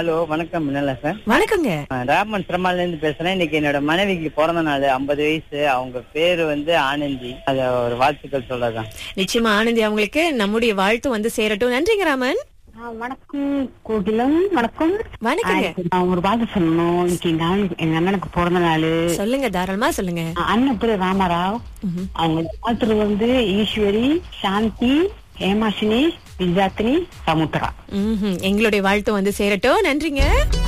Hello வணக்கம் மின்னலா sir வணக்கங்க நான் ராமன் சிரமால இருந்து பேசுறேன் இன்னைக்கு என்னோட மனைவிக்கு பிறந்த நாள் ஐம்பது வயசு அவங்க பேரு வந்து ஆனந்தி அத ஒரு வாழ்த்துக்கள் சொல்லதான் நிச்சயமா ஆனந்தி அவங்களுக்கு நம்முடைய வாழ்த்து வந்து சேரட்டும் நன்றிங்க ராமன் ஆ, வணக்கம் கோகிலம் வணக்கம் வணக்கங்க ஆ, நான் ஒரு வார்த்தை சொல்லணும் இன்னைக்கு எங்க அண்ணன் எங்க அண்ணனுக்கு பிறந்த நாள் சொல்லுங்க தாராளமா சொல்லுங்க அண்ணன் பேரு ராமராவ் அவங்க வாழ்த்துறது வந்து ஈஸ்வரி சாந்தி ஹேமாசினி விஜயாத்தினி சமுத்ரா ம்ஹும். எங்களுடைய வாழ்த்து வந்து சேரட்டும் நன்றிங்க